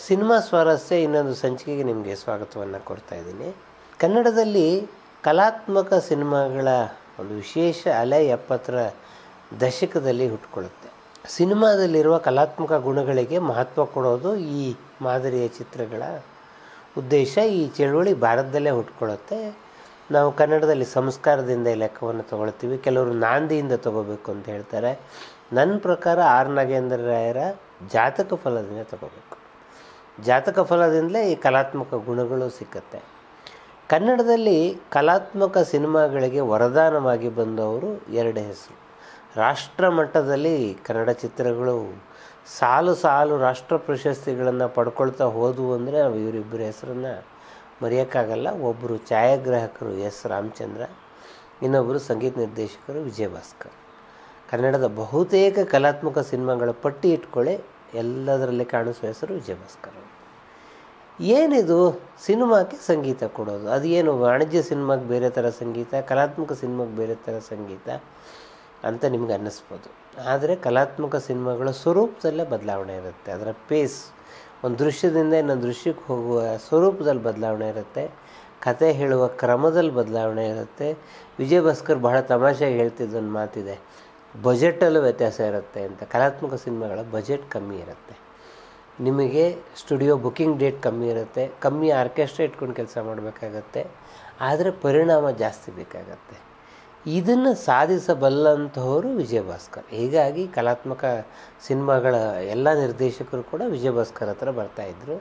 cinema ಸ್ವಾರಸ್ಯ ಇನ್ನೊಂದು ಸಂಚಿಕೆಗೆ ನಿಮಗೆ ಸ್ವಾಗತವನ್ನು ಕೊಡ್ತಾ ಇದ್ದೀನಿ ಕನ್ನಡದಲ್ಲಿ ಕಲಾತ್ಮಕ ಸಿನಿಮಾಗಳ ಒಂದು ವಿಶೇಷ ಅಲೆ ಎಪ್ಪತ್ತರ ದಶಕದಲ್ಲಿ ಹುಟ್ಕೊಳ್ಳುತ್ತೆ ಸಿನಿಮಾದಲ್ಲಿರುವ ಕಲಾತ್ಮಕ ಗುಣಗಳಿಗೆ ಮಹತ್ವ ಕೊಡೋದು ಈ ಮಾದರಿಯ ಚಿತ್ರಗಳ ಉದ್ದೇಶ ಈ ಚಳುವಳಿ ಭಾರತದಲ್ಲೇ ಹುಟ್ಕೊಳ್ಳುತ್ತೆ ನಾವು ಕನ್ನಡದಲ್ಲಿ ಸಂಸ್ಕಾರದಿಂದ ಈ ಲೆಕ್ಕವನ್ನು ತಗೊಳ್ತೀವಿ ಕೆಲವರು ನಾಂದಿಯಿಂದ ತಗೋಬೇಕು ಅಂತ ಹೇಳ್ತಾರೆ ನನ್ನ ಪ್ರಕಾರ ಆರ್ ನಾಗೇಂದ್ರ ರಾಯರ ಜಾತಕ ಫಲದಿಂದ ತಗೋಬೇಕು ಜಾತಕ ಫಲದಿಂದಲೇ ಈ ಕಲಾತ್ಮಕ ಗುಣಗಳು ಸಿಕ್ಕತ್ತೆ ಕನ್ನಡದಲ್ಲಿ ಕಲಾತ್ಮಕ ಸಿನಿಮಾಗಳಿಗೆ ವರದಾನವಾಗಿ ಬಂದವರು ಎರಡು ಹೆಸರು ರಾಷ್ಟ್ರ ಮಟ್ಟದಲ್ಲಿ ಕನ್ನಡ ಚಿತ್ರಗಳು ಸಾಲು ಸಾಲು ರಾಷ್ಟ್ರ ಪ್ರಶಸ್ತಿಗಳನ್ನು ಪಡ್ಕೊಳ್ತಾ ಹೋದವು ಅಂದರೆ ನಾವು ಇವರಿಬ್ಬರ ಹೆಸರನ್ನು ಮರೆಯೋಕ್ಕಾಗಲ್ಲ ಒಬ್ಬರು ಛಾಯಾಗ್ರಾಹಕರು ಎಸ್ ರಾಮಚಂದ್ರ ಇನ್ನೊಬ್ಬರು ಸಂಗೀತ ನಿರ್ದೇಶಕರು ವಿಜಯ ಭಾಸ್ಕರ್ ಕನ್ನಡದ ಬಹುತೇಕ ಕಲಾತ್ಮಕ ಸಿನಿಮಾಗಳ ಪಟ್ಟಿ ಇಟ್ಕೊಳ್ಳಿ ಎಲ್ಲದರಲ್ಲಿ ಕಾಣಿಸುವ ಹೆಸರು ವಿಜಯ ಭಾಸ್ಕರ್ ಅವರು ಏನಿದು ಸಿನಿಮಾಕ್ಕೆ ಸಂಗೀತ ಕೊಡೋದು ಅದು ಏನು ವಾಣಿಜ್ಯ ಸಿನಿಮಾಗೆ ಬೇರೆ ಥರ ಸಂಗೀತ ಕಲಾತ್ಮಕ ಸಿನಿಮಾಗೆ ಬೇರೆ ಥರ ಸಂಗೀತ ಅಂತ ನಿಮ್ಗೆ ಅನ್ನಿಸ್ಬೋದು ಆದರೆ ಕಲಾತ್ಮಕ ಸಿನಿಮಾಗಳ ಸ್ವರೂಪದಲ್ಲೇ ಬದಲಾವಣೆ ಇರುತ್ತೆ ಅದರ ಪೇಸ್ ಒಂದು ದೃಶ್ಯದಿಂದ ಇನ್ನೊಂದು ದೃಶ್ಯಕ್ಕೆ ಹೋಗುವ ಸ್ವರೂಪದಲ್ಲಿ ಬದಲಾವಣೆ ಇರುತ್ತೆ ಕತೆ ಹೇಳುವ ಕ್ರಮದಲ್ಲಿ ಬದಲಾವಣೆ ಇರುತ್ತೆ ವಿಜಯ ಭಾಸ್ಕರ್ ಬಹಳ ತಮಾಷೆಯಾಗಿ ಹೇಳ್ತಿದ್ದ ಒಂದು ಮಾತಿದೆ ಬಜೆಟಲ್ಲೂ ವ್ಯತ್ಯಾಸ ಇರುತ್ತೆ ಅಂತ ಕಲಾತ್ಮಕ ಸಿನಿಮಾಗಳ ಬಜೆಟ್ ಕಮ್ಮಿ ಇರುತ್ತೆ ನಿಮಗೆ ಸ್ಟುಡಿಯೋ ಬುಕ್ಕಿಂಗ್ ಡೇಟ್ ಕಮ್ಮಿ ಇರುತ್ತೆ ಕಮ್ಮಿ ಆರ್ಕೆಸ್ಟ್ರಾ ಇಟ್ಕೊಂಡು ಕೆಲಸ ಮಾಡಬೇಕಾಗತ್ತೆ ಆದರೆ ಪರಿಣಾಮ ಜಾಸ್ತಿ ಬೇಕಾಗತ್ತೆ ಇದನ್ನು ಸಾಧಿಸಬಲ್ಲಂತಹವರು ವಿಜಯ ಭಾಸ್ಕರ್ ಹೀಗಾಗಿ ಕಲಾತ್ಮಕ ಸಿನಿಮಾಗಳ ಎಲ್ಲ ನಿರ್ದೇಶಕರು ಕೂಡ ವಿಜಯ ಭಾಸ್ಕರ್ ಹತ್ರ ಬರ್ತಾಯಿದ್ರು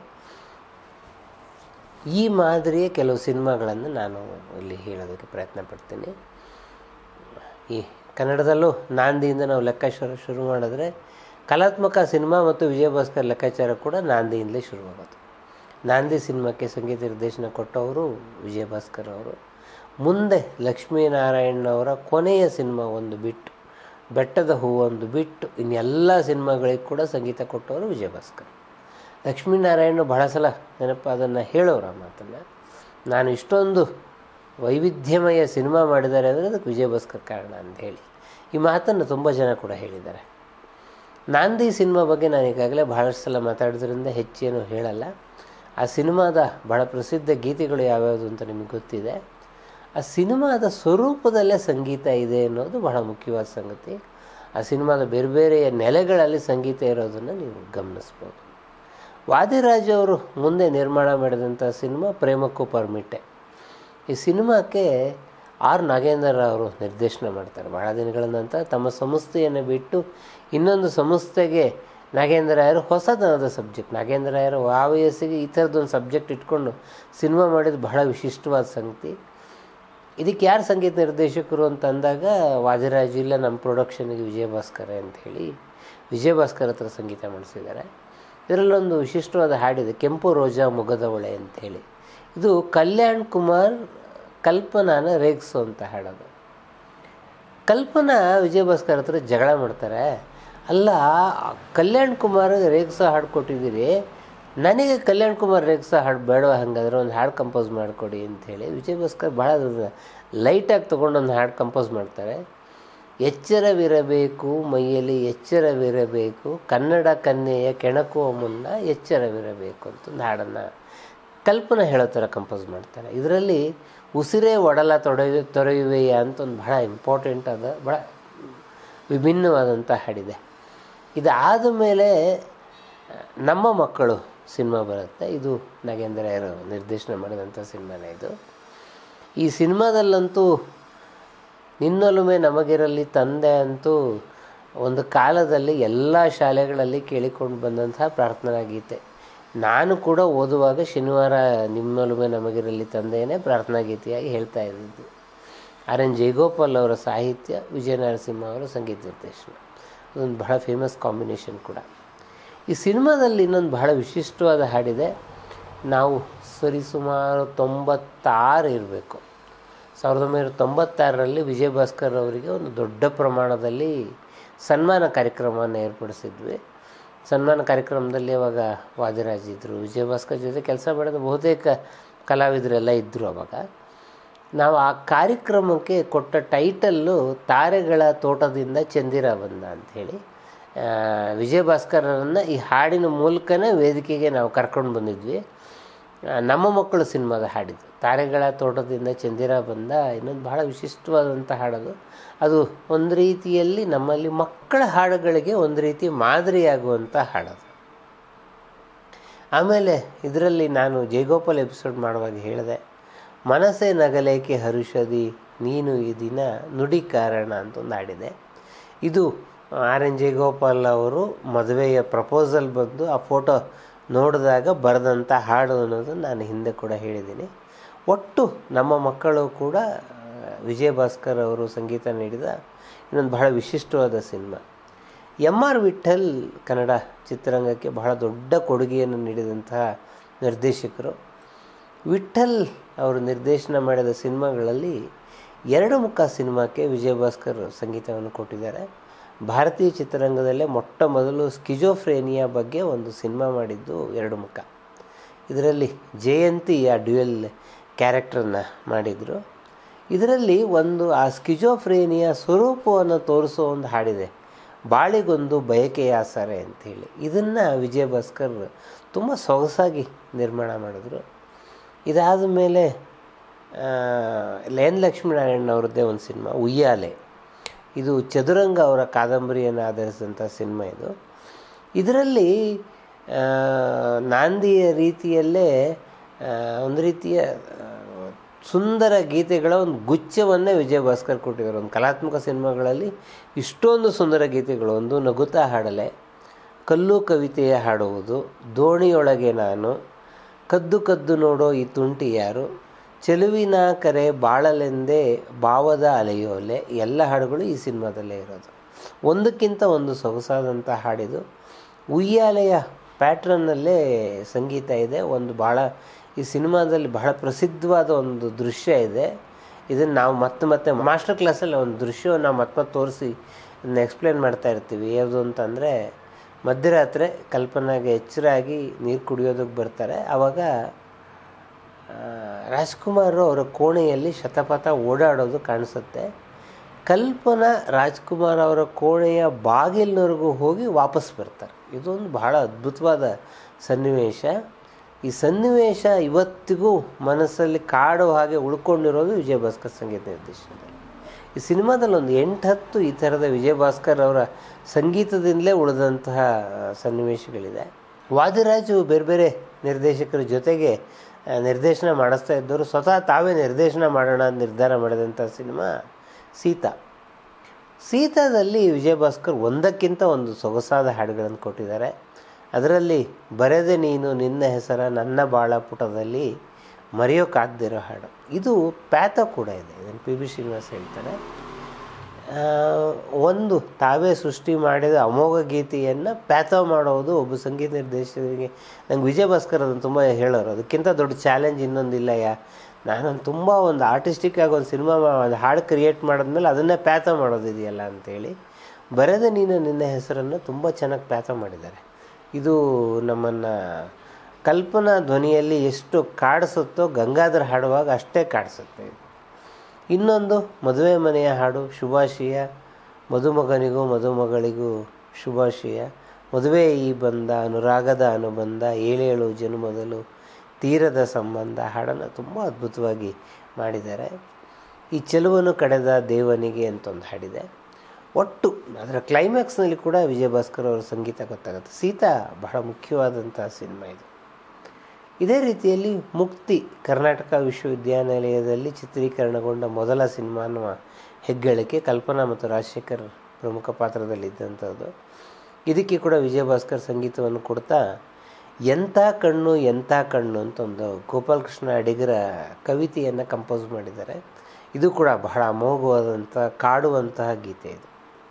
ಈ ಮಾದರಿಯ ಕೆಲವು ಸಿನಿಮಾಗಳನ್ನು ನಾನು ಇಲ್ಲಿ ಹೇಳೋದಕ್ಕೆ ಪ್ರಯತ್ನ ಪಡ್ತೀನಿ ಈ ಕನ್ನಡದಲ್ಲೂ ನಾಂದಿಯಿಂದ ನಾವು ಲೆಕ್ಕಾಚಾರ ಶುರು ಮಾಡಿದ್ರೆ ಕಲಾತ್ಮಕ ಸಿನಿಮಾ ಮತ್ತು ವಿಜಯ ಭಾಸ್ಕರ್ ಲೆಕ್ಕಾಚಾರ ಕೂಡ ನಾಂದಿಯಿಂದಲೇ ಶುರುವಾಗೋದು ನಾಂದಿ ಸಿನಿಮಾಕ್ಕೆ ಸಂಗೀತ ನಿರ್ದೇಶನ ಕೊಟ್ಟವರು ವಿಜಯ ಭಾಸ್ಕರ್ ಅವರು ಮುಂದೆ ಲಕ್ಷ್ಮೀನಾರಾಯಣನವರ ಕೊನೆಯ ಸಿನಿಮಾ ಒಂದು ಬಿಟ್ಟು ಬೆಟ್ಟದ ಹೂ ಒಂದು ಬಿಟ್ಟು ಇನ್ನೆಲ್ಲ ಸಿನಿಮಾಗಳಿಗೆ ಕೂಡ ಸಂಗೀತ ಕೊಟ್ಟವರು ವಿಜಯ ಭಾಸ್ಕರ್ ಲಕ್ಷ್ಮೀನಾರಾಯಣ ಬಹಳ ಸಲ ನೆನಪು ಅದನ್ನು ಹೇಳೋರು ಆ ಮಾತನ್ನು ನಾನು ಇಷ್ಟೊಂದು ವೈವಿಧ್ಯಮಯ ಸಿನಿಮಾ ಮಾಡಿದ್ದಾರೆ ಅಂದರೆ ಅದಕ್ಕೆ ವಿಜಯ ಭಾಸ್ಕರ್ ಕಾರಣ ಅಂತ ಹೇಳಿ ಈ ಮಾತನ್ನು ತುಂಬ ಜನ ಕೂಡ ಹೇಳಿದ್ದಾರೆ ನಾಂದಿ ಸಿನಿಮಾ ಬಗ್ಗೆ ನಾನು ಈಗಾಗಲೇ ಬಹಳಷ್ಟು ಸಲ ಮಾತಾಡೋದ್ರಿಂದ ಹೆಚ್ಚೇನು ಹೇಳಲ್ಲ ಆ ಸಿನಿಮಾದ ಬಹಳ ಪ್ರಸಿದ್ಧ ಗೀತೆಗಳು ಯಾವ್ಯಾವುದು ಅಂತ ನಿಮಗೆ ಗೊತ್ತಿದೆ ಆ ಸಿನಿಮಾದ ಸ್ವರೂಪದಲ್ಲೇ ಸಂಗೀತ ಇದೆ ಅನ್ನೋದು ಬಹಳ ಮುಖ್ಯವಾದ ಸಂಗತಿ ಆ ಸಿನಿಮಾದ ಬೇರೆ ಬೇರೆಯ ನೆಲೆಗಳಲ್ಲಿ ಸಂಗೀತ ಇರೋದನ್ನು ನೀವು ಗಮನಿಸ್ಬೋದು ವಾದಿರಾಜ್ ಅವರು ಮುಂದೆ ನಿರ್ಮಾಣ ಮಾಡಿದಂಥ ಸಿನಿಮಾ ಪ್ರೇಮಕ್ಕೂ ಪರ್ಮಿಟೆ ಈ ಸಿನಿಮಾಕ್ಕೆ ಆರ್ ನಾಗೇಂದ್ರ ಅವರು ನಿರ್ದೇಶನ ಮಾಡ್ತಾರೆ ಬಹಳ ದಿನಗಳ ನಂತರ ತಮ್ಮ ಸಂಸ್ಥೆಯನ್ನು ಬಿಟ್ಟು ಇನ್ನೊಂದು ಸಂಸ್ಥೆಗೆ ನಾಗೇಂದ್ರ ರಾಯರು ಹೊಸತನದ ಸಬ್ಜೆಕ್ಟ್ ನಾಗೇಂದ್ರ ರಾಯರು ಆ ವಯಸ್ಸಿಗೆ ಈ ಥರದ್ದೊಂದು ಸಬ್ಜೆಕ್ಟ್ ಇಟ್ಕೊಂಡು ಸಿನಿಮಾ ಮಾಡಿದ್ದು ಬಹಳ ವಿಶಿಷ್ಟವಾದ ಸಂಗತಿ ಇದಕ್ಕೆ ಯಾರು ಸಂಗೀತ ನಿರ್ದೇಶಕರು ಅಂತ ಅಂದಾಗ ವಾದಿರಾಜ್ ಇಲ್ಲ ನಮ್ಮ ಪ್ರೊಡಕ್ಷನ್ಗೆ ವಿಜಯ ಭಾಸ್ಕರ ಅಂತ ಹೇಳಿ ವಿಜಯ ಭಾಸ್ಕರ್ ಹತ್ರ ಸಂಗೀತ ಮಾಡಿಸಿದ್ದಾರೆ ಇದರಲ್ಲೊಂದು ವಿಶಿಷ್ಟವಾದ ಹಾಡಿದೆ ಕೆಂಪು ರೋಜಾ ಮುಗದವಳೆ ಅಂಥೇಳಿ ಇದು ಕಲ್ಯಾಣ್ ಕುಮಾರ್ ಕಲ್ಪನಾನ ರೇಗ್ಸು ಅಂತ ಹಾಡೋದು ಕಲ್ಪನಾ ವಿಜಯ ಭಾಸ್ಕರ್ ಹತ್ರ ಜಗಳ ಮಾಡ್ತಾರೆ ಅಲ್ಲ ಕಲ್ಯಾಣ್ ಕುಮಾರ್ ರೇಗ್ಸೋ ಹಾಡು ಕೊಟ್ಟಿದ್ದೀರಿ ನನಗೆ ಕಲ್ಯಾಣ್ ಕುಮಾರ್ ರೇಗ್ಸೋ ಹಾಡು ಬೇಡ ಹಾಗಾದ್ರೆ ಒಂದು ಹಾಡು ಕಂಪೋಸ್ ಮಾಡಿಕೊಡಿ ಅಂಥೇಳಿ ವಿಜಯ್ ಭಾಸ್ಕರ್ ಭಾಳ ಲೈಟಾಗಿ ತೊಗೊಂಡು ಒಂದು ಹಾಡು ಕಂಪೋಸ್ ಮಾಡ್ತಾರೆ ಎಚ್ಚರವಿರಬೇಕು ಮೈಯಲ್ಲಿ ಎಚ್ಚರವಿರಬೇಕು ಕನ್ನಡ ಕನ್ಯೆಯ ಕೆಣಕುವ ಮುನ್ನ ಎಚ್ಚರವಿರಬೇಕು ಅಂತ ಒಂದು ಹಾಡನ್ನು ಕಲ್ಪನಾ ಹೇಳೋ ಥರ ಕಂಪೋಸ್ ಮಾಡ್ತಾರೆ ಇದರಲ್ಲಿ ಉಸಿರೇ ಒಡಲ ತೊಡೆಯು ತೊರೆಯುವೆಯ ಅಂತ ಒಂದು ಬಹಳ ಇಂಪಾರ್ಟೆಂಟ್ ಆದ ಭಾಳ ವಿಭಿನ್ನವಾದಂಥ ಹಾಡಿದೆ ಇದಾದ ಮೇಲೆ ನಮ್ಮ ಮಕ್ಕಳು ಸಿನಿಮಾ ಬರುತ್ತೆ ಇದು ನಾಗೇಂದ್ರ ಯಾರು ನಿರ್ದೇಶನ ಮಾಡಿದಂಥ ಸಿನಿಮಾನೇ ಇದು ಈ ಸಿನಿಮಾದಲ್ಲಂತೂ ನಿನ್ನೊಲುಮೆ ನಮಗಿರಲಿ ತಂದೆ ಅಂತೂ ಒಂದು ಕಾಲದಲ್ಲಿ ಎಲ್ಲ ಶಾಲೆಗಳಲ್ಲಿ ಕೇಳಿಕೊಂಡು ಬಂದಂತಹ ಪ್ರಾರ್ಥನಾ ಗೀತೆ ನಾನು ಕೂಡ ಓದುವಾಗ ಶನಿವಾರ ನಿಮ್ಮೊಲುಮೆ ನಮಗಿರಲಿ ತಂದೆಯೇ ಪ್ರಾರ್ಥನಾ ಗೀತೆಯಾಗಿ ಹೇಳ್ತಾ ಇದ್ದಿದ್ದು ಆರ್ ಎನ್ ಜಯಗೋಪಾಲ್ ಅವರ ಸಾಹಿತ್ಯ ವಿಜಯ ನರಸಿಂಹ ಅವರ ಸಂಗೀತ ನಿರ್ದೇಶನ ಅದೊಂದು ಬಹಳ ಫೇಮಸ್ ಕಾಂಬಿನೇಷನ್ ಕೂಡ ಈ ಸಿನಿಮಾದಲ್ಲಿ ಇನ್ನೊಂದು ಬಹಳ ವಿಶಿಷ್ಟವಾದ ಹಾಡಿದೆ ನಾವು ಸರಿಸುಮಾರು ತೊಂಬತ್ತಾರು ಇರಬೇಕು ಸಾವಿರದ ಒಂಬೈನೂರ ತೊಂಬತ್ತಾರರಲ್ಲಿ ವಿಜಯ ಭಾಸ್ಕರ್ ಅವರಿಗೆ ಒಂದು ದೊಡ್ಡ ಪ್ರಮಾಣದಲ್ಲಿ ಸನ್ಮಾನ ಕಾರ್ಯಕ್ರಮವನ್ನು ಏರ್ಪಡಿಸಿದ್ವಿ ಸನ್ಮಾನ ಕಾರ್ಯಕ್ರಮದಲ್ಲಿ ಅವಾಗ ವಾದಿರಾಜ್ ಇದ್ದರು ವಿಜಯ ಭಾಸ್ಕರ್ ಜೊತೆ ಕೆಲಸ ಮಾಡಿದ ಬಹುತೇಕ ಕಲಾವಿದರೆಲ್ಲ ಇದ್ದರು ಅವಾಗ ನಾವು ಆ ಕಾರ್ಯಕ್ರಮಕ್ಕೆ ಕೊಟ್ಟ ಟೈಟಲ್ಲು ತಾರೆಗಳ ತೋಟದಿಂದ ಚಂದಿರ ಬಂದ ಅಂಥೇಳಿ ಆ, ವಿಜಯ ಭಾಸ್ಕರರನ್ನು ಈ ಹಾಡಿನ ಮೂಲಕನೇ ವೇದಿಕೆಗೆ ನಾವು ಕರ್ಕೊಂಡು ಬಂದಿದ್ವಿ ಆ, ನಮ್ಮ ಮಕ್ಕಳು ಸಿನಿಮಾದ ಹಾಡಿದ್ದು ತಾರೆಗಳ ತೋಟದಿಂದ ಚಂದಿರ ಬಂದ ಇನ್ನೊಂದು ಬಹಳ ವಿಶಿಷ್ಟವಾದಂಥ ಹಾಡದು ಅದು ಒಂದು ರೀತಿಯಲ್ಲಿ ನಮ್ಮಲ್ಲಿ ಮಕ್ಕಳ ಹಾಡುಗಳಿಗೆ ಒಂದು ರೀತಿ ಮಾದರಿಯಾಗುವಂಥ ಹಾಡದು ಆಮೇಲೆ ಇದರಲ್ಲಿ ನಾನು ಜಯಗೋಪಾಲ್ ಎಪಿಸೋಡ್ ಮಾಡುವಾಗ ಹೇಳಿದೆ ಮನಸ್ಸೇ ನಗಲೇಕೆ ಹರುಷದಿ ನೀನು ಈ ದಿನ ನುಡಿ ಕಾರಣ ಅಂತ ಒಂದು ಹಾಡಿದೆ ಇದು ಆರ್ ಎನ್ ಜಯಗೋಪಾಲ್ ಅವರು ಮದುವೆಯ ಪ್ರಪೋಸಲ್ ಬಂದು ಆ ಫೋಟೋ ನೋಡಿದಾಗ ಬರೆದಂಥ ಹಾಡು ಅನ್ನೋದು ನಾನು ಹಿಂದೆ ಕೂಡ ಹೇಳಿದ್ದೀನಿ ಒಟ್ಟು ನಮ್ಮ ಮಕ್ಕಳು ಕೂಡ ಆ, ವಿಜಯ ಭಾಸ್ಕರ್ ಅವರು ಸಂಗೀತ ನೀಡಿದ ಇನ್ನೊಂದು ಬಹಳ ವಿಶಿಷ್ಟವಾದ cinema M R Vittal Kannada ಚಿತ್ರರಂಗಕ್ಕೆ ಬಹಳ ದೊಡ್ಡ ಕೊಡುಗೆಯನ್ನು ನೀಡಿದಂತಹ ನಿರ್ದೇಶಕರು ವಿಠಲ್ ಅವರು ನಿರ್ದೇಶನ ಮಾಡಿದ ಸಿನಿಮಾಗಳಲ್ಲಿ ಎರಡು ಮುಖ ಸಿನಿಮಾಕ್ಕೆ ವಿಜಯ ಭಾಸ್ಕರ್ ಸಂಗೀತವನ್ನು ಕೊಟ್ಟಿದ್ದಾರೆ ಭಾರತೀಯ ಚಿತ್ರರಂಗದಲ್ಲೇ ಮೊಟ್ಟ ಮೊದಲು ಸ್ಕಿಜೋಫ್ರೇನಿಯಾ ಬಗ್ಗೆ ಒಂದು ಸಿನಿಮಾ ಮಾಡಿದ್ದು ಎರಡು ಮುಖ ಇದರಲ್ಲಿ ಜಯಂತಿ ಆ ಡ್ಯುಯಲ್ ಕ್ಯಾರೆಕ್ಟರನ್ನು ಮಾಡಿದರು ಇದರಲ್ಲಿ ಒಂದು ಆ ಸ್ಕಿಜೋಫ್ರೇನಿಯ ಸ್ವರೂಪವನ್ನು ತೋರಿಸೋ ಒಂದು ಹಾಡಿದೆ ಬಾಳಿಗೊಂದು ಬಯಕೆಯ ಆಸರೆ ಅಂಥೇಳಿ ಇದನ್ನು ವಿಜಯ ಭಾಸ್ಕರ್ ತುಂಬ ಸೊಗಸಾಗಿ ನಿರ್ಮಾಣ ಮಾಡಿದ್ರು ಇದಾದ ಮೇಲೆ ಲೇನ್ ಲಕ್ಷ್ಮೀನಾರಾಯಣ ಅವ್ರದ್ದೇ ಒಂದು ಸಿನಿಮಾ ಉಯ್ಯಾಲೆ ಇದು ಚದುರಂಗ ಅವರ ಕಾದಂಬರಿಯನ್ನು ಆಧರಿಸಿದಂಥ ಸಿನಿಮಾ ಇದು ಇದರಲ್ಲಿ ಆ, ನಾಂದಿಯ ರೀತಿಯಲ್ಲೇ ಆ, ಒಂದು ರೀತಿಯ ಆ, ಸುಂದರ ಗೀತೆಗಳ ಒಂದು ಗುಚ್ಛವನ್ನೇ ವಿಜಯ ಭಾಸ್ಕರ್ ಕೊಟ್ಟಿದ್ದಾರೆ ಒಂದು ಕಲಾತ್ಮಕ ಸಿನಿಮಾಗಳಲ್ಲಿ ಇಷ್ಟೊಂದು ಸುಂದರ ಗೀತೆಗಳು ಒಂದು ನಗುತ್ತಾ ಹಾಡಲೆ ಕಲ್ಲು ಕವಿತೆಯ ಹಾಡುವುದು ದೋಣಿಯೊಳಗೆ ನಾನು ಕದ್ದು ಕದ್ದು ನೋಡೋ ಈ ತುಂಟಿ ಯಾರು ಚೆಲುವಿನ ಕರೆ ಬಾಳಲೆಂದೇ ಭಾವದ ಅಲೆಯೋಲೆ ಎಲ್ಲ ಹಾಡುಗಳು ಈ ಸಿನಿಮಾದಲ್ಲೇ ಇರೋದು ಒಂದಕ್ಕಿಂತ ಒಂದು ಸೊಗಸಾದಂಥ ಹಾಡಿದು ಉಯ್ಯಾಲೆಯ ಪ್ಯಾಟ್ರನ್ನಲ್ಲೇ ಸಂಗೀತ ಇದೆ ಒಂದು ಭಾಳ ಈ ಸಿನಿಮಾದಲ್ಲಿ ಬಹಳ ಪ್ರಸಿದ್ಧವಾದ ಒಂದು ದೃಶ್ಯ ಇದೆ ಇದನ್ನು ನಾವು ಮತ್ತೆ ಮತ್ತೆ ಮಾಸ್ಟರ್ ಕ್ಲಾಸಲ್ಲಿ ಒಂದು ದೃಶ್ಯವನ್ನು ನಾವು ಮತ್ತೆ ಮತ್ತೆ ತೋರಿಸಿ ಇದನ್ನ ಎಕ್ಸ್ಪ್ಲೇನ್ ಮಾಡ್ತಾ ಇರ್ತೀವಿ ಯಾವುದು ಅಂತಂದರೆ ಮಧ್ಯರಾತ್ರಿ ಕಲ್ಪನಾಗೆ ಎಚ್ಚರಾಗಿ ನೀರು ಕುಡಿಯೋದಕ್ಕೆ ಬರ್ತಾರೆ ಆವಾಗ ಆ, ರಾಜ್ಕುಮಾರ್ ಅವರ ಕೋಣೆಯಲ್ಲಿ ಶತಪಥ ಓಡಾಡೋದು ಕಾಣಿಸುತ್ತೆ ಕಲ್ಪನಾ ರಾಜ್ಕುಮಾರ್ ಅವರ ಕೋಣೆಯ ಬಾಗಿಲಿನವರೆಗೂ ಹೋಗಿ ವಾಪಸ್ ಬರ್ತಾರೆ ಇದೊಂದು ಬಹಳ ಅದ್ಭುತವಾದ ಸನ್ನಿವೇಶ ಈ ಸನ್ನಿವೇಶ ಇವತ್ತಿಗೂ ಮನಸ್ಸಲ್ಲಿ ಕಾಡುವ ಹಾಗೆ ಉಳ್ಕೊಂಡಿರೋದು ವಿಜಯ ಭಾಸ್ಕರ್ ಸಂಗೀತ ನಿರ್ದೇಶನದಲ್ಲಿ ಈ ಸಿನಿಮಾದಲ್ಲಿ ಒಂದು ಎಂಟು ಹತ್ತು ಈ ಥರದ ವಿಜಯ ಭಾಸ್ಕರ್ ಅವರ ಸಂಗೀತದಿಂದಲೇ ಉಳಿದಂತಹ ಸನ್ನಿವೇಶಗಳಿದೆ ವಾದಿರಾಜು ಬೇರೆ ಬೇರೆ ನಿರ್ದೇಶಕರ ಜೊತೆಗೆ ಆ, ನಿರ್ದೇಶನ ಮಾಡಿಸ್ತಾ ಇದ್ದವರು ಸ್ವತಃ ತಾವೇ ನಿರ್ದೇಶನ ಮಾಡೋಣ ಅಂತ ನಿರ್ಧಾರ ಮಾಡಿದಂಥ ಸಿನಿಮಾ ಸೀತಾ ಸೀತಾದಲ್ಲಿ ವಿಜಯ ಭಾಸ್ಕರ್ ಒಂದಕ್ಕಿಂತ ಒಂದು ಸೊಗಸಾದ ಹಾಡುಗಳನ್ನು ಕೊಟ್ಟಿದ್ದಾರೆ ಅದರಲ್ಲಿ ಬರೆದೆ ನೀನು ನಿನ್ನ ಹೆಸರ ನನ್ನ ಬಾಳ ಪುಟದಲ್ಲಿ ಮರೆಯೋಕ್ಕಾಗದಿರೋ ಹಾಡು ಇದು ಪ್ಯಾತ ಕೂಡ ಇದೆ ಇದನ್ನು ಪಿ ಬಿ ಶ್ರೀನಿವಾಸ್ ಹೇಳ್ತಾರೆ ಆ, ಒಂದು ತಾವೇ ಸೃಷ್ಟಿ ಮಾಡಿದ ಅಮೋಘ ಗೀತೆಯನ್ನು ಪ್ಯಾತ ಮಾಡೋದು ಒಬ್ಬ ಸಂಗೀತ ನಿರ್ದೇಶಕರಿಗೆ ನಂಗೆ ವಿಜಯ ಭಾಸ್ಕರ್ ಅದನ್ನು ತುಂಬ ಹೇಳೋರು ಅದಕ್ಕಿಂತ ದೊಡ್ಡ ಚಾಲೆಂಜ್ ಇನ್ನೊಂದಿಲ್ಲ ಯಾ ನಾನು ತುಂಬ ಒಂದು ಆರ್ಟಿಸ್ಟಿಕ್ ಆಗಿ ಒಂದು ಸಿನಿಮಾ ಒಂದು ಹಾಡು ಕ್ರಿಯೇಟ್ ಮಾಡಿದ್ಮೇಲೆ ಅದನ್ನೇ ಪ್ಯಾತ ಮಾಡೋದಿದೆಯಲ್ಲ ಅಂತೇಳಿ ಬರೆದ ನೀನು ನಿನ್ನ ಹೆಸರನ್ನು ತುಂಬ ಚೆನ್ನಾಗಿ ಪ್ಯಾತ ಮಾಡಿದ್ದಾರೆ ಇದು ನಮ್ಮನ್ನು ಕಲ್ಪನಾ ಧ್ವನಿಯಲ್ಲಿ ಎಷ್ಟು ಕಾಡಿಸುತ್ತೋ ಗಂಗಾಧರ್ ಹಾಡುವಾಗ ಅಷ್ಟೇ ಕಾಡಿಸುತ್ತೆ ಇದು ಇನ್ನೊಂದು ಮದುವೆ ಮನೆಯ ಹಾಡು ಶುಭಾಶಯ ಮದುಮಗನಿಗೂ ಮದುಮಗಳಿಗೂ ಶುಭಾಶಯ ಮದುವೆ ಈ ಬಂದ ಅನುರಾಗದ ಅನುಬಂಧ ಏಳೇಳು ಜನ್ಮದಲು ತೀರದ ಸಂಬಂಧ ಹಾಡನ್ನು ತುಂಬ ಅದ್ಭುತವಾಗಿ ಮಾಡಿದ್ದಾರೆ ಈ ಚೆಲುವನು ಕಡೆದ ದೇವನಿಗೆ ಅಂತ ಒಂದು ಹಾಡಿದೆ ಒಟ್ಟು ಅದರ ಕ್ಲೈಮ್ಯಾಕ್ಸ್ನಲ್ಲಿ ಕೂಡ ವಿಜಯ ಭಾಸ್ಕರ್ ಅವರ ಸಂಗೀತ ಗೊತ್ತಾಗುತ್ತೆ ಸೀತಾ ಬಹಳ ಮುಖ್ಯವಾದಂಥ ಸಿನಿಮಾ ಇದು ಇದೇ ರೀತಿಯಲ್ಲಿ ಮುಕ್ತಿ ಕರ್ನಾಟಕ ವಿಶ್ವವಿದ್ಯಾನಿಲಯದಲ್ಲಿ ಚಿತ್ರೀಕರಣಗೊಂಡ ಮೊದಲ ಸಿನಿಮಾ ಅನ್ನುವ ಹೆಗ್ಗಳಿಕೆ ಕಲ್ಪನಾ ಮತ್ತು ರಾಜಶೇಖರ್ ಪ್ರಮುಖ ಪಾತ್ರದಲ್ಲಿದ್ದಂಥದ್ದು ಇದಕ್ಕೆ ಕೂಡ ವಿಜಯ ಭಾಸ್ಕರ್ ಸಂಗೀತವನ್ನು ಕೊಡ್ತಾ ಎಂಥ ಕಣ್ಣು ಎಂಥ ಕಣ್ಣು ಅಂತ ಒಂದು ಗೋಪಾಲಕೃಷ್ಣ ಅಡಿಗರ ಕವಿತೆಯನ್ನು ಕಂಪೋಸ್ ಮಾಡಿದ್ದಾರೆ ಇದು ಕೂಡ ಬಹಳ ಅಮೋಘವಾದಂಥ ಕಾಡುವಂತಹ ಗೀತೆ ಇದು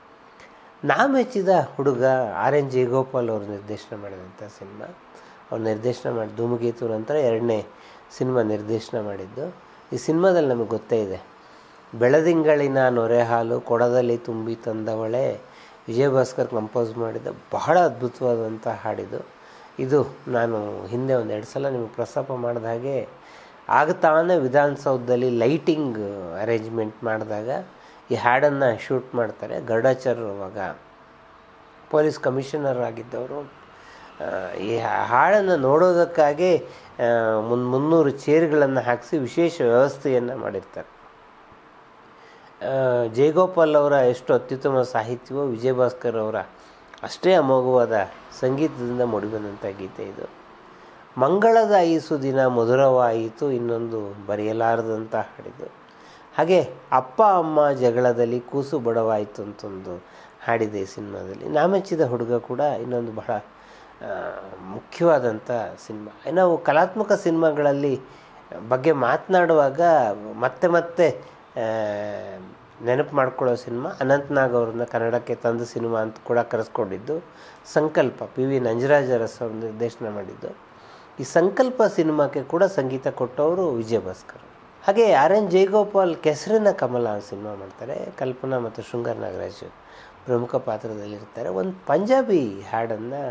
ನಾ ಮೆಚ್ಚಿದ ಹುಡುಗ ಆರ್ ಎನ್ ಜಯಗೋಪಾಲ್ ಅವರು ನಿರ್ದೇಶನ ಮಾಡಿದಂಥ ಸಿನಿಮಾ ಅವ್ರು ನಿರ್ದೇಶನ ಮಾಡಿ ಧೂಮಗೀತು ನಂತರ ಎರಡನೇ ಸಿನಿಮಾ ನಿರ್ದೇಶನ ಮಾಡಿದ್ದು ಈ ಸಿನಿಮಾದಲ್ಲಿ ನಮಗೆ ಗೊತ್ತೇ ಇದೆ ಬೆಳದಿಂಗಳಿನ ನೊರೆ ಹಾಲು ಕೊಡದಲ್ಲಿ ತುಂಬಿ ತಂದವಳೆ ವಿಜಯ ಭಾಸ್ಕರ್ ಕಂಪೋಸ್ ಮಾಡಿದ ಬಹಳ ಅದ್ಭುತವಾದಂಥ ಹಾಡಿದು ಇದು ನಾನು ಹಿಂದೆ ಒಂದು ಎರಡು ಸಲ ನಿಮಗೆ ಪ್ರಸ್ತಾಪ ಮಾಡಿದ ಹಾಗೆ ಆಗ ತಾನೇ ವಿಧಾನಸೌಧದಲ್ಲಿ ಲೈಟಿಂಗ್ ಅರೇಂಜ್ಮೆಂಟ್ ಮಾಡಿದಾಗ ಈ ಹಾಡನ್ನು ಶೂಟ್ ಮಾಡ್ತಾರೆ ಗರುಡಾಚಾರ್ಯರು ಅವಾಗ ಪೊಲೀಸ್ ಕಮಿಷನರ್ ಆಗಿದ್ದವರು ಆ, ಈ ಹಾಡನ್ನು ನೋಡೋದಕ್ಕಾಗಿ ಮುನ್ ಮುನ್ನೂರು ಚೇರ್ಗಳನ್ನು ಹಾಕಿಸಿ ವಿಶೇಷ ವ್ಯವಸ್ಥೆಯನ್ನು ಮಾಡಿರ್ತಾರೆ ಆ, ಜಯಗೋಪಾಲ್ ಅವರ ಎಷ್ಟು ಅತ್ಯುತ್ತಮ ಸಾಹಿತ್ಯವೋ ವಿಜಯಭಾಸ್ಕರ್ ಅವರ ಅಷ್ಟೇ ಅಮೋಘವಾದ ಸಂಗೀತದಿಂದ ಮೂಡಿಬಂದಂಥ ಗೀತೆ ಇದು ಮಂಗಳದ ಐಸು ದಿನ ಮಧುರವಾಯಿತು ಇನ್ನೊಂದು ಬರೆಯಲಾರದಂಥ ಹಾಡಿದು ಹಾಗೆ ಅಪ್ಪ ಅಮ್ಮ ಜಗಳದಲ್ಲಿ ಕೂಸು ಬಡವಾಯಿತು ಅಂತೊಂದು ಹಾಡಿದೆ ಈ ಸಿನಿಮಾದಲ್ಲಿ ನಾಮೆಚ್ಚಿದ ಹುಡುಗ ಕೂಡ ಇನ್ನೊಂದು ಬಹಳ ಆ, ಮುಖ್ಯವಾದಂಥ ಸಿನಿಮಾ ನಾವು ಕಲಾತ್ಮಕ ಸಿನಿಮಾಗಳಲ್ಲಿ ಬಗ್ಗೆ ಮಾತನಾಡುವಾಗ ಮತ್ತೆ ಮತ್ತೆ ಆ, ನೆನಪು ಮಾಡ್ಕೊಳ್ಳೋ ಸಿನಿಮಾ ಅನಂತ್ನಾಗ್ ಅವ್ರನ್ನ ಕನ್ನಡಕ್ಕೆ ತಂದ ಸಿನಿಮಾ ಅಂತ ಕೂಡ ಕರೆಸ್ಕೊಂಡಿದ್ದು ಸಂಕಲ್ಪ ಪಿ ವಿ ನಂಜರಾಜ ಅರಸ್ ಅವರು ನಿರ್ದೇಶನ ಮಾಡಿದ್ದು ಈ ಸಂಕಲ್ಪ ಸಿನಿಮಾಕ್ಕೆ ಕೂಡ ಸಂಗೀತ ಕೊಟ್ಟವರು ವಿಜಯ ಭಾಸ್ಕರ್ ಹಾಗೆ ಆರ್ ಎನ್ ಜಯಗೋಪಾಲ್ ಕೆಸರಿನ ಕಮಲ ಸಿನಿಮಾ ಮಾಡ್ತಾರೆ ಕಲ್ಪನಾ ಮತ್ತು ಶೃಂಗಾರ್ ನಾಗರಾಜ್ ಪ್ರಮುಖ ಪಾತ್ರದಲ್ಲಿರ್ತಾರೆ ಒಂದು ಪಂಜಾಬಿ ಹಾಡನ್ನು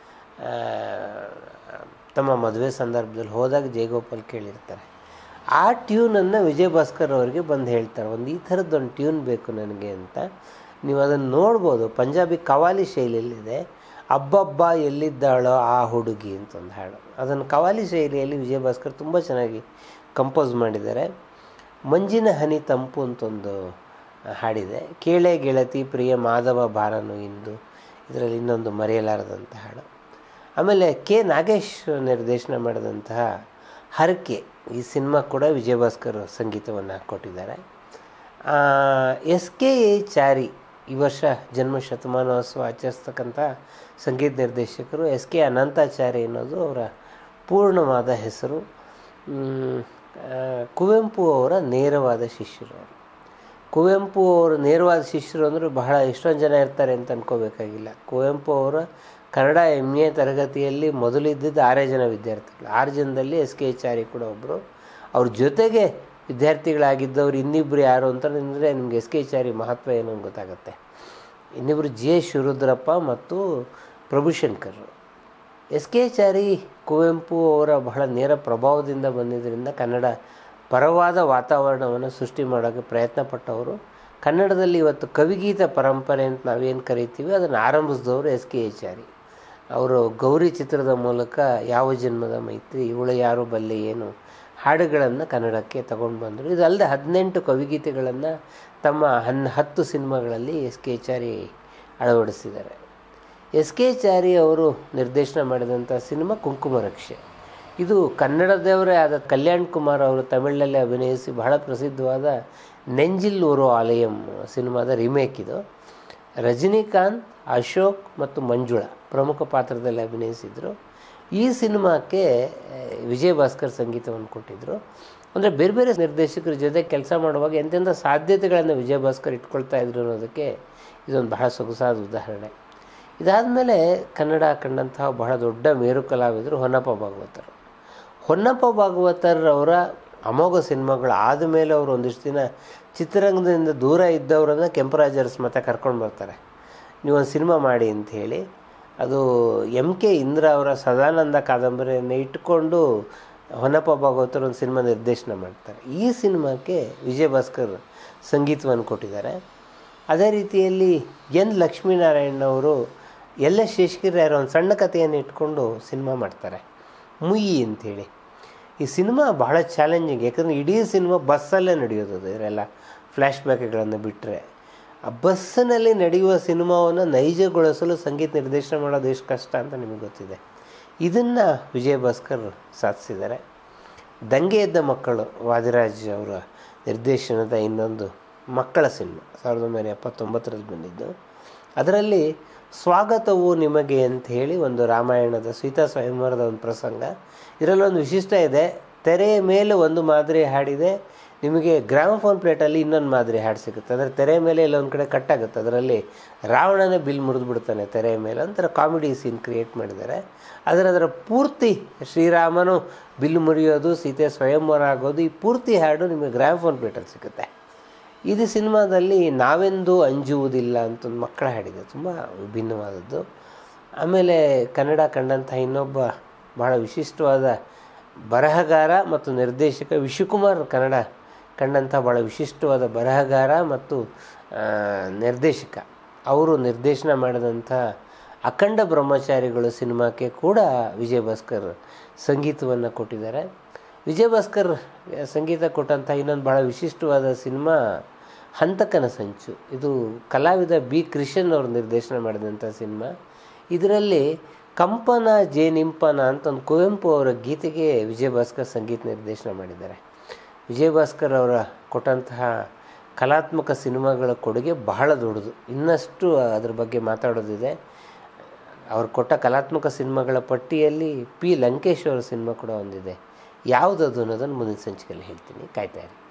ತಮ್ಮ ಮದುವೆ ಸಂದರ್ಭದಲ್ಲಿ ಹೋದಾಗ ಜಯಗೋಪಾಲ್ ಕೇಳಿರ್ತಾರೆ ಆ ಟ್ಯೂನನ್ನು ವಿಜಯ ಭಾಸ್ಕರ್ ಅವರಿಗೆ ಬಂದು ಹೇಳ್ತಾರೆ ಒಂದು ಈ ಥರದ್ದು ಒಂದು ಟ್ಯೂನ್ ಬೇಕು ನನಗೆ ಅಂತ ನೀವು ಅದನ್ನು ನೋಡ್ಬೋದು ಪಂಜಾಬಿ ಕವಾಲಿ ಶೈಲಿಯಲ್ಲಿದೆ ಅಬ್ಬಬ್ಬ ಎಲ್ಲಿದ್ದಾಳೋ ಆ ಹುಡುಗಿ ಅಂತ ಒಂದು ಹಾಡು ಅದನ್ನು ಕವಾಲಿ ಶೈಲಿಯಲ್ಲಿ ವಿಜಯ ಭಾಸ್ಕರ್ ತುಂಬ ಚೆನ್ನಾಗಿ ಕಂಪೋಸ್ ಮಾಡಿದ್ದಾರೆ ಮಂಜಿನ ಹನಿ ತಂಪು ಅಂತೊಂದು ಹಾಡಿದೆ ಕೇಳೆ ಗೆಳತಿ ಪ್ರಿಯ ಮಾಧವ ಬಾರನು ಇಂದು ಇದರಲ್ಲಿ ಇನ್ನೊಂದು ಮರೆಯಲಾರದಂಥ ಹಾಡು ಆಮೇಲೆ ಕೆ ನಾಗೇಶ್ ನಿರ್ದೇಶನ ಮಾಡಿದಂತಹ ಹರಕೆ ಈ ಸಿನಿಮಾ ಕೂಡ ವಿಜಯ ಭಾಸ್ಕರ್ ಸಂಗೀತವನ್ನು ಕೊಟ್ಟಿದ್ದಾರೆ ಎಸ್ ಕೆ ಎ ಚಾರಿ ಈ ವರ್ಷ ಜನ್ಮ ಶತಮಾನೋತ್ಸವ ಆಚರಿಸ್ತಕ್ಕಂಥ ಸಂಗೀತ ನಿರ್ದೇಶಕರು ಎಸ್ ಕೆ ಅನಂತಾಚಾರಿ ಅನ್ನೋದು ಅವರ ಪೂರ್ಣವಾದ ಹೆಸರು ಮ್, ಆ, ಕುವೆಂಪು ಅವರ ನೇರವಾದ ಶಿಷ್ಯರು ಅವರು ಕುವೆಂಪು ಅವರ ನೇರವಾದ ಶಿಷ್ಯರು ಅಂದರೆ ಬಹಳ ಎಷ್ಟೊಂದು ಜನ ಇರ್ತಾರೆ ಅಂತ ಅನ್ಕೋಬೇಕಾಗಿಲ್ಲ ಕುವೆಂಪು ಅವರ ಕನ್ನಡ ಎಮ್ ಎ ತರಗತಿಯಲ್ಲಿ ಮೊದಲಿದ್ದಿದ್ದು ಆರೇ ಜನ ವಿದ್ಯಾರ್ಥಿಗಳು ಆರು ಜನದಲ್ಲಿ ಎಸ್ ಕೆ ಚಾರಿ ಕೂಡ ಒಬ್ಬರು ಅವ್ರ ಜೊತೆಗೆ ವಿದ್ಯಾರ್ಥಿಗಳಾಗಿದ್ದವ್ರು ಇನ್ನಿಬ್ಬರು ಯಾರು ಅಂತಂದರೆ ನಿಮಗೆ ಎಸ್ ಕೆ ಚಾರಿ ಮಹತ್ವ ಏನು ಅಂತ ಗೊತ್ತಾಗುತ್ತೆ ಇನ್ನಿಬ್ಬರು ಜಿ ಎಸ್ ಶಿವರುದ್ರಪ್ಪ ಮತ್ತು ಪ್ರಭುಶಂಕರ್ ಎಸ್ ಕೆ ಚಾರಿ ಕುವೆಂಪು ಅವರ ಬಹಳ ನೇರ ಪ್ರಭಾವದಿಂದ ಬಂದಿದ್ದರಿಂದ ಕನ್ನಡ ಪರವಾದ ವಾತಾವರಣವನ್ನು ಸೃಷ್ಟಿ ಮಾಡೋಕ್ಕೆ ಪ್ರಯತ್ನ ಪಟ್ಟವರು ಕನ್ನಡದಲ್ಲಿ ಇವತ್ತು ಕವಿಗೀತ ಪರಂಪರೆ ಅಂತ ನಾವೇನು ಕರಿತೀವಿ ಅದನ್ನು ಆರಂಭಿಸಿದವರು ಎಸ್ ಕೆ ಚಾರಿ ಅವರು ಗೌರಿ ಚಿತ್ರದ ಮೂಲಕ ಯಾವ ಜನ್ಮದ ಮೈತ್ರಿ ಇವಳು ಯಾರು ಬಲ್ಲೆ ಏನು ಹಾಡುಗಳನ್ನು ಕನ್ನಡಕ್ಕೆ ತಗೊಂಡು ಬಂದರು ಇದಲ್ಲದೆ ಹದಿನೆಂಟು ಕವಿಗೀತೆಗಳನ್ನು ತಮ್ಮ ಹನ್ ಹತ್ತು ಸಿನಿಮಾಗಳಲ್ಲಿ ಎಸ್ ಕೆ ಚಾರಿ ಅಳವಡಿಸಿದ್ದಾರೆ ಎಸ್ ಕೆ ಚಾರಿ ಅವರು ನಿರ್ದೇಶನ ಮಾಡಿದಂಥ ಸಿನಿಮಾ ಕುಂಕುಮ ರಕ್ಷೆ ಇದು ಕನ್ನಡದವರೇ ಆದ ಕಲ್ಯಾಣ್ ಕುಮಾರ್ ಅವರು ತಮಿಳಿನಲ್ಲಿ ಅಭಿನಯಿಸಿ ಬಹಳ ಪ್ರಸಿದ್ಧವಾದ ನೆಂಜಿಲ್ ಊರು ಆಲಯಂ ಸಿನಿಮಾದ ರಿಮೇಕ್ ಇದು ರಜನಿಕಾಂತ್ ಅಶೋಕ್ ಮತ್ತು ಮಂಜುಳಾ ಪ್ರಮುಖ ಪಾತ್ರದಲ್ಲಿ ಅಭಿನಯಿಸಿದರು ಈ ಸಿನಿಮಾಕ್ಕೆ ಆ, ವಿಜಯ ಭಾಸ್ಕರ್ ಸಂಗೀತವನ್ನು ಕೊಟ್ಟಿದ್ದರು ಅಂದರೆ ಬೇರೆ ಬೇರೆ ನಿರ್ದೇಶಕರ ಜೊತೆ ಕೆಲಸ ಮಾಡುವಾಗ ಎಂತೆಂಥ ಸಾಧ್ಯತೆಗಳನ್ನು ವಿಜಯ ಭಾಸ್ಕರ್ ಇಟ್ಕೊಳ್ತಾ ಇದ್ರು ಅನ್ನೋದಕ್ಕೆ ಇದೊಂದು ಬಹಳ ಸೊಗಸಾದ ಉದಾಹರಣೆ ಇದಾದಮೇಲೆ ಕನ್ನಡ ಕಂಡಂತಹ ಬಹಳ ದೊಡ್ಡ ಮೇರು ಕಲಾವಿದರು ಹೊನ್ನಪ್ಪ ಭಾಗವತರು ಹೊನ್ನಪ್ಪ ಭಾಗವತರ್ ಅವರ ಅಮೋಘ ಸಿನಿಮಾಗಳು ಆದಮೇಲೆ ಅವರು ಒಂದಿಷ್ಟು ದಿನ ಚಿತ್ರರಂಗದಿಂದ ದೂರ ಇದ್ದವರನ್ನು ಕೆಂಪರಾಜರ್ಸ್ ಮತ್ತೆ ಕರ್ಕೊಂಡು ಬರ್ತಾರೆ ನೀವೊಂದು ಸಿನಿಮಾ ಮಾಡಿ ಅಂತ ಹೇಳಿ ಅದು ಎಮ್ ಕೆ ಇಂದ್ರ ಅವರ ಸದಾನಂದ ಕಾದಂಬರಿಯನ್ನು ಇಟ್ಟುಕೊಂಡು ಹೊನ್ನಪ್ಪ ಭಾಗವತರು ಒಂದು ಸಿನಿಮಾ ನಿರ್ದೇಶನ ಮಾಡ್ತಾರೆ ಈ ಸಿನಿಮಾಕ್ಕೆ ವಿಜಯ ಭಾಸ್ಕರ್ ಸಂಗೀತವನ್ನು ಕೊಟ್ಟಿದ್ದಾರೆ ಅದೇ ರೀತಿಯಲ್ಲಿ ಎನ್ ಲಕ್ಷ್ಮೀನಾರಾಯಣವರು ಎಲ್ಲ ಶೇಷಗಿರಿಯರ ಒಂದು ಸಣ್ಣ ಕಥೆಯನ್ನು ಇಟ್ಕೊಂಡು ಸಿನಿಮಾ ಮಾಡ್ತಾರೆ ಮುಯ್ಯಿ ಅಂಥೇಳಿ ಈ ಸಿನಿಮಾ ಬಹಳ ಚಾಲೆಂಜಿಂಗ್ ಯಾಕಂದರೆ ಇಡೀ ಸಿನಿಮಾ ಬಸ್ಸಲ್ಲೇ ನಡೆಯೋದು ಅದು ಇವರೆಲ್ಲ ಫ್ಲ್ಯಾಶ್ ಬ್ಯಾಕ್ಗಳನ್ನು ಬಿಟ್ಟರೆ ಆ ಬಸ್ಸಿನಲ್ಲಿ ನಡೆಯುವ ಸಿನಿಮಾವನ್ನು ನೈಜಗೊಳಿಸಲು ಸಂಗೀತ ನಿರ್ದೇಶನ ಮಾಡೋದು ಎಷ್ಟು ಕಷ್ಟ ಅಂತ ನಿಮಗೆ ಗೊತ್ತಿದೆ ಇದನ್ನು ವಿಜಯ ಭಾಸ್ಕರ್ ಸಾಧಿಸಿದ್ದಾರೆ ದಂಗೆ ಎದ್ದ ಮಕ್ಕಳು ವಾದಿರಾಜ್ ಅವರ ನಿರ್ದೇಶನದ ಇನ್ನೊಂದು ಮಕ್ಕಳ ಸಿನಿಮಾ ಸಾವಿರದ ಒಂಬೈನೂರ ಎಪ್ಪತ್ತೊಂಬತ್ತರಲ್ಲಿ ಬಂದಿದ್ದು ಅದರಲ್ಲಿ ಸ್ವಾಗತವು ನಿಮಗೆ ಅಂತ ಹೇಳಿ ಒಂದು ರಾಮಾಯಣದ ಸೀತಾ ಸ್ವಯಂವರದ ಒಂದು ಪ್ರಸಂಗ ಇದರಲ್ಲಿ ಒಂದು ವಿಶಿಷ್ಟ ಇದೆ ತೆರೆಯ ಮೇಲೆ ಒಂದು ಮಾದರಿ ಹಾಡಿದೆ ನಿಮಗೆ ಗ್ರಾಮಫೋನ್ ಪ್ಲೇಟಲ್ಲಿ ಇನ್ನೊಂದು ಮಾದರಿ ಹಾಡು ಸಿಗುತ್ತೆ ಅಂದರೆ ತೆರೆಯ ಮೇಲೆ ಇಲ್ಲೊಂದು ಕಡೆ ಕಟ್ಟಾಗುತ್ತೆ ಅದರಲ್ಲಿ ರಾವಣನೇ ಬಿಲ್ ಮುರಿದು ಬಿಡ್ತಾನೆ ತೆರೆಯ ಮೇಲೆ ಒಂಥರ ಕಾಮಿಡಿ ಸೀನ್ ಕ್ರಿಯೇಟ್ ಮಾಡಿದ್ದಾರೆ ಆದರೆ ಅದರ ಪೂರ್ತಿ ಶ್ರೀರಾಮನು ಬಿಲ್ ಮುರಿಯೋದು ಸೀತೆ ಸ್ವಯಂವರ ಆಗೋದು ಈ ಪೂರ್ತಿ ಹಾಡು ನಿಮಗೆ ಗ್ರಾಮಫೋನ್ ಪ್ಲೇಟಲ್ಲಿ ಸಿಗುತ್ತೆ ಇದು ಸಿನಿಮಾದಲ್ಲಿ ನಾವೆಂದೂ ಅಂಜುವುದಿಲ್ಲ ಅಂತ ಒಂದು ಮಕ್ಕಳ ಹಾಡಿದೆ ತುಂಬ ವಿಭಿನ್ನವಾದದ್ದು ಆಮೇಲೆ ಕನ್ನಡ ಕಂಡಂಥ ಇನ್ನೊಬ್ಬ ಬಹಳ ವಿಶಿಷ್ಟವಾದ ಬರಹಗಾರ ಮತ್ತು ನಿರ್ದೇಶಕ ವಿಶ್ವಕುಮಾರ್ ಕನ್ನಡ ಕಂಡಂಥ ಭಾಳ ವಿಶಿಷ್ಟವಾದ ಬರಹಗಾರ ಮತ್ತು ಆ, ನಿರ್ದೇಶಕ ಅವರು ನಿರ್ದೇಶನ ಮಾಡಿದಂಥ ಅಖಂಡ ಬ್ರಹ್ಮಚಾರಿಗಳು ಸಿನಿಮಾಕ್ಕೆ ಕೂಡ ವಿಜಯ್ ಭಾಸ್ಕರ್ ಸಂಗೀತವನ್ನು ಕೊಟ್ಟಿದ್ದಾರೆ ವಿಜಯ್ ಭಾಸ್ಕರ್ ಸಂಗೀತ ಕೊಟ್ಟಂಥ ಇನ್ನೊಂದು ಭಾಳ ವಿಶಿಷ್ಟವಾದ ಸಿನಿಮಾ ಹಂತಕನ ಸಂಚು ಇದು ಕಲಾವಿದ ಬಿ ಕೃಷ್ಣನ್ ಅವರು ನಿರ್ದೇಶನ ಮಾಡಿದಂಥ ಸಿನಿಮಾ ಇದರಲ್ಲಿ ಕಂಪನ ಜೇನಿಂಪನ ಅಂತ ಒಂದು ಕುವೆಂಪು ಅವರ ಗೀತೆಗೆ ವಿಜಯ್ ಭಾಸ್ಕರ್ ಸಂಗೀತ ನಿರ್ದೇಶನ ಮಾಡಿದ್ದಾರೆ ವಿಜಯ್ ಭಾಸ್ಕರ್ ಅವರ ಕೊಟ್ಟಂತಹ ಕಲಾತ್ಮಕ ಸಿನಿಮಾಗಳ ಕೊಡುಗೆ ಬಹಳ ದೊಡ್ಡದು ಇನ್ನಷ್ಟು ಅದ್ರ ಬಗ್ಗೆ ಮಾತಾಡೋದಿದೆ ಅವ್ರು ಕೊಟ್ಟ ಕಲಾತ್ಮಕ ಸಿನಿಮಾಗಳ ಪಟ್ಟಿಯಲ್ಲಿ ಪಿ ಲಂಕೇಶ್ ಅವರ ಸಿನಿಮಾ ಕೂಡ ಒಂದಿದೆ ಯಾವುದದು ಅನ್ನೋದನ್ನು ಮುಂದಿನ ಸಂಚಿಕೆಯಲ್ಲಿ ಹೇಳ್ತೀನಿ ಕಾಯ್ತಾ ಇರಿ